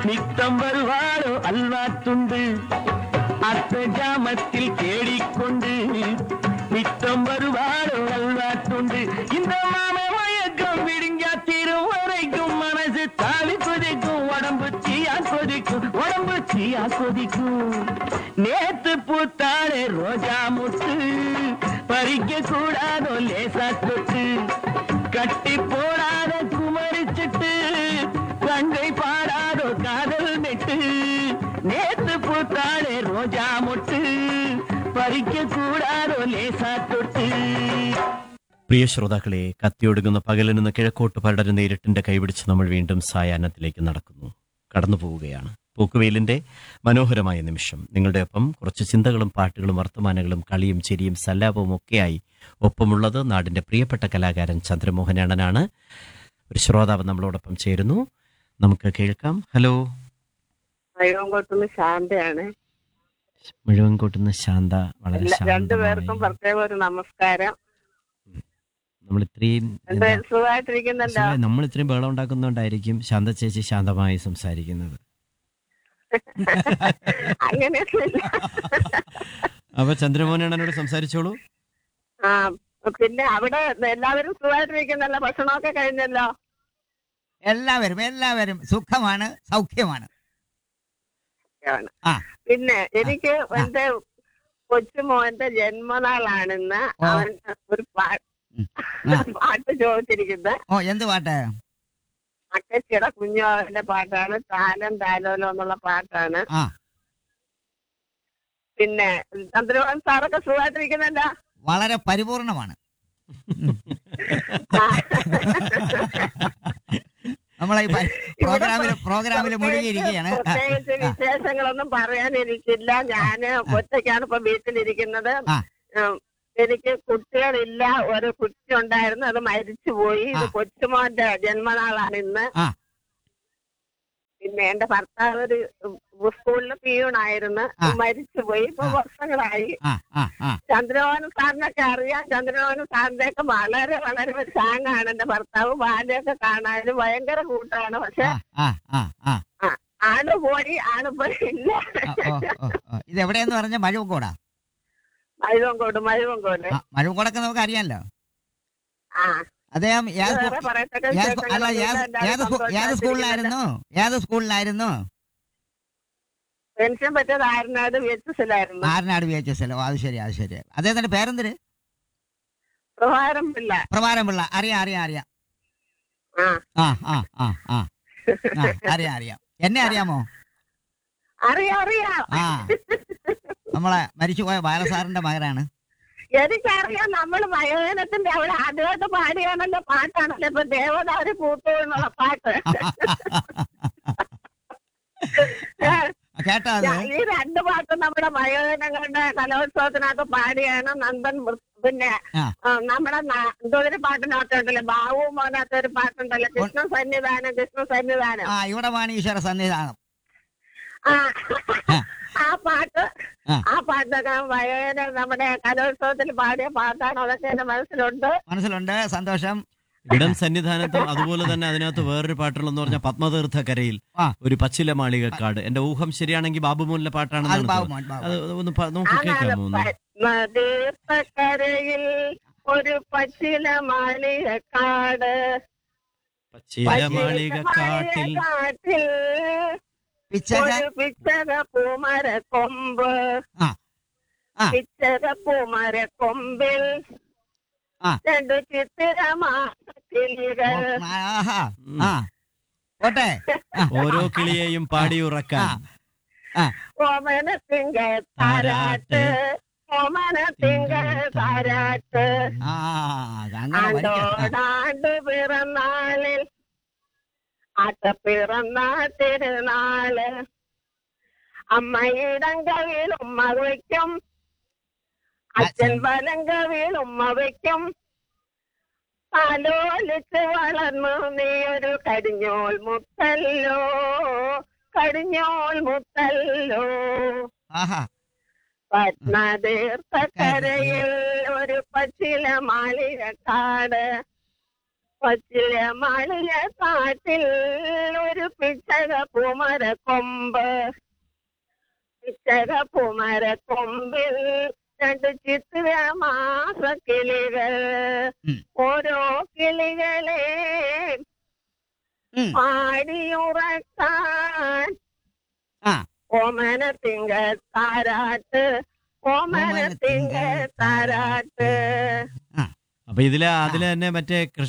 നിത്തം വരുവാളോ അൽവാത്തുണ്ട് അർത്ഥജാമത്തിൽ കേടിക്കൊണ്ട് നിത്തം വരുവാളോ അൽവാത്തുണ്ട് இந்த மாம மயக்கம் விடுங்கா தீரும் வரைக்கும் மனசு தாவி கொதிக்கும் உடம்பு தீயா கொதிக்கும் உடம்பு தீயா கொதிக்கும் நேத்து பூத்தாளே ரோஜா முட்டு பறிக்க கூடாதோ லேசா தொட்டு கட்டி போடாத குமரிச்சிட்டு கங்கை பாடாதோ காதல் மெட்டு நேத்து பூத்தாளே ரோஜா முட்டு பறிக்க கூடாதோ லேசா தொட்டு പ്രിയ ശ്രോതാക്കളെ കത്തിയൊടുങ്ങുന്ന പകലിൽ നിന്ന് കിഴക്കോട്ട് പടരുന്ന ഇരുട്ടിന്റെ കൈപിടിച്ച് നമ്മൾ വീണ്ടും സായാഹ്നത്തിലേക്ക് നടക്കുന്നു കടന്നു പോവുകയാണ് പൂക്കുവെയിലിന്റെ മനോഹരമായ നിമിഷം നിങ്ങളുടെ ഒപ്പം കുറച്ച് ചിന്തകളും പാട്ടുകളും വർത്തമാനങ്ങളും കളിയും ചിരിയും സല്ലാപവും ഒക്കെയായി ഒപ്പമുള്ളത് നാടിന്റെ പ്രിയപ്പെട്ട കലാകാരൻ ചന്ദ്രമോഹനണ്ണനാണ് ഒരു ശ്രോതാവ് നമ്മളോടൊപ്പം ചേരുന്നു നമുക്ക് കേൾക്കാം ഹലോ അയ്യോങ്കോട്ടുന്ന് ശാന്തയാണ് മുഴുവൻ കൂട്ടുന്ന ശാന്ത വളരെ എല്ലാ- രണ്ടുപേർക്കും ശാന്തമായി പ്രത്യേക ഒരു നമസ്കാരം നമ്മൾ ഇത്രയും എന്താ സുഖമായിട്ടിരിക്കുന്നല്ലോ നമ്മൾ ഇത്രയും ബഹളം ഉണ്ടാക്കുന്നോണ്ടായിരിക്കും ശാന്ത ചേച്ചി ശാന്തമായി സംസാരിക്കുന്നത് അങ്ങനെയൊന്നുമില്ല അപ്പൊ ചന്ദ്രമോഹനോട് സംസാരിച്ചോളൂ ആ പിന്നെ അവിടെ എല്ലാവരും സുഖമായിട്ടിരിക്കുന്നല്ലോ ഭക്ഷണമൊക്കെ കഴിഞ്ഞല്ലോ എല്ലാവരും എല്ലാവരും സുഖമാണ് സൗഖ്യമാണ് ആണ്. ആ. പിന്നെ എനിക്ക് എന്റെ കൊച്ചുമോന്റെ ജന്മനാളാണെന്ന് ഓ. അവൻ ഒരു പാ- ഉം. ആ. പാട്ട് ചോദിച്ചിരിക്കുന്നത് ഓ എന്ത് പാട്ട് അക്കച്ചിയുടെ കുഞ്ഞോന്റെ പാട്ടാണ് താലം താലോലോ എന്നുള്ള പാട്ടാണ് ആ പിന്നെ ചന്ദ്രബാബൻ സാറൊക്കെ സുഖമായിട്ടിരിക്കുന്നല്ലോ വളരെ പരിപൂർണമാണ് ആ. നമ്മളെ ഈ പ- ഇവിടെ പ്രോഗ്രാമിൽ പ്ര- പ്രോഗ്രാമിൽ മുഴുകിയിരിക്കുകയാണ് ആ, പ്രത്യേകിച്ച് ആ. വിശേഷങ്ങളൊന്നും പറയാനിരിക്കില്ല ഞാന് ഒറ്റയ്ക്കാണ് ഇപ്പൊ വീട്ടിലിരിക്കുന്നത് ആ. ഉം, എനിക്ക് കുട്ടികളില്ല ഒരു കുട്ടി ഉണ്ടായിരുന്നു അത് മരിച്ചുപോയി ഇത് ആ. കൊച്ചുമോന്റെ ജന്മനാളാണ് ഇന്ന് ആ. പിന്നെ എന്റെ ഭർത്താവ് ഒരു സ്കൂളിൽ പിയൂണായിരുന്നു ആ. മരിച്ചുപോയി ഇപ്പൊ ആ. വർഷങ്ങളായി ആ ആ ആ ചന്ദ്രമോഹൻ സാറിനൊക്കെ അറിയാം ചന്ദ്രമോഹൻ സാറിന്റെ ഒക്കെ വളരെ വളരെ ഒരു ചാങ്ങാണ് എന്റെ ഭർത്താവ് ബാല്യൊക്കെ കാണാനും ഭയങ്കര കൂട്ടാണ് പക്ഷെ ആ ആ ആ ആ ആണ് പോയി ആണ് പോയി ഇല്ല ആ, ഓ, ഓ, ഓ. ഇത് എവിടെയെന്ന് പറഞ്ഞ മഴവക്കോടാ മഴുവങ്കോട് മഴുവങ്കോട് ആ മഴവക്കോടൊക്കെ നമുക്ക് അറിയാമല്ലോ ആ അദ്ദേഹം ഏത് സ്കൂ- വേറെ പറയത്തക്ക ഏത് സ്കൂ- അല്ല വിശേഷങ്ങളൊന്നും ഏത് ഇല്ല. ഏത് സ്കൂ- എല്ലാവരും ഏത് സ്കൂളിലായിരുന്നു ഏത് സ്കൂളിലായിരുന്നു പെൻഷൻ പറ്റിയത് ആരനാട് വി എച്ച് എസിലായിരുന്നു Aranad V H S L അത് ശരി അത് ശരി അദ്ദേഹത്തിന്റെ പേരെന്തിന് പ്രഭാരം പിള്ള പ്രഭാരം പിള്ള അറിയാം അറിയാം അറിയാം ആ ആ ആ ആ ആ ആ, അറിയാം അറിയാം എന്നെ അറിയാമോ അറിയാം അറിയാം ആ നമ്മളെ മരിച്ചുപോയ ബാലസാറിന്റെ മകനാണ് എനിക്കറിയാം നമ്മൾ വയോജനത്തിന്റെ അവിടെ ആദ്യമായിട്ട് പാടിയാണല്ലോ പാട്ടാണല്ലോ ഇപ്പൊ ദേവദാരി പൂത്തു എന്നുള്ള പാട്ട് കേട്ടോ അത് ഈ രണ്ട് പാട്ടും നമ്മുടെ വയോജനങ്ങളുടെ കലോത്സവത്തിനകത്ത് പാടിയാണ് നന്ദൻ മൃ- പിന്നെ ആ. ആ, നമ്മുടെ ന- എന്തോ ഒരു പാട്ടിനകത്തുണ്ടല്ലോ ബാബു മോനകത്ത് ഒരു പാട്ടുണ്ടല്ലോ കൃഷ്ണ സന്നിധാനം കൃഷ്ണ സന്നിധാനം ആ ഇവിടെ വാണീശ്വര സന്നിധാനം ആ ആ. ആ പാട്ട് ആ. ആ പാട്ടൊക്കെ വയോജന നമ്മുടെ കലോത്സവത്തിൽ പാടിയ പാട്ടാണ് അതൊക്കെ എന്റെ മനസ്സിലുണ്ട് മനസ്സിലുണ്ട് സന്തോഷം ഇടം സന്നിധാനത്തും അതുപോലെ തന്നെ അതിനകത്ത് വേറൊരു പാട്ടുള്ളതെന്ന് പറഞ്ഞാൽ പത്മതീർത്ഥക്കരയിൽ ആ. ഒരു പച്ചില മാളികക്കാട് എന്റെ ഊഹം ശരിയാണെങ്കിൽ ബാബുമോനിലെ അത് പാട്ടാണെന്നാണ് ബാബു തോന്നുന്നത്. മോൻ ബാബു അത് ഒന്ന് പ- നമുക്ക് കേൾക്കാമോ ഒന്ന് പത്മതീർത്ഥക്കരയിൽ ഒരു പച്ചില മാളികക്കാട് പച്ചില മാളികക്കാട്ടിൽ കാട്ടിൽ പിച്ചക ഒരു പിച്ചക പൂമര കൊമ്പ് ആ. ആ. പിച്ചക പൂമര കൊമ്പിൽ ആ. രണ്ടു ചിത്തിരമാക്കിളികൾ ആഹാ ആ പോട്ടെ ആ, ഓരോ കിളിയെയും പാടിയുറക്കാൻ ആ. ഓമന തിങ്ക താരാട്ട് ഓമന തിങ്ക താരാട്ട് ആ അങ്ങനെ വരയ്ക്കാം. ആണ്ടോടാണ്ട് പിറന്നാളിൽ ആട്ട പിറന്ന തിരുനാള് അമ്മയിടം കവിയിൽ ഉമ്മ വയ്ക്കും അച്ഛൻ വലം കവിയിൽ ഉമ്മ വയ്ക്കും ആലോലിച്ച് വളർന്നു നീ ഒരു കടിഞ്ഞോൾ മുത്തല്ലോ കടിഞ്ഞോൾ മുത്തല്ലോ ആഹാ പത്മതീർത്ഥക്കരയിൽ ഒരു പച്ചില മാളികക്കാട് പച്ചില മളിയ കാട്ടിൽ ഒരു പിച്ചക പൂമര കൊമ്പ് പിച്ചക പൂമര കൊമ്പിൽ രണ്ട് ചിത്ര മാസ കിളികൾ ഉം. ഓരോ കിളികളെ ഉം. പാടിയുറക്കാൻ ആ ഓമന തിങ്ക താരാട്ട് ഓമന തിങ്ക താരാട്ട് അപ്പൊ ഇതില് അതില് തന്നെ മറ്റേ കൃഷ്ണ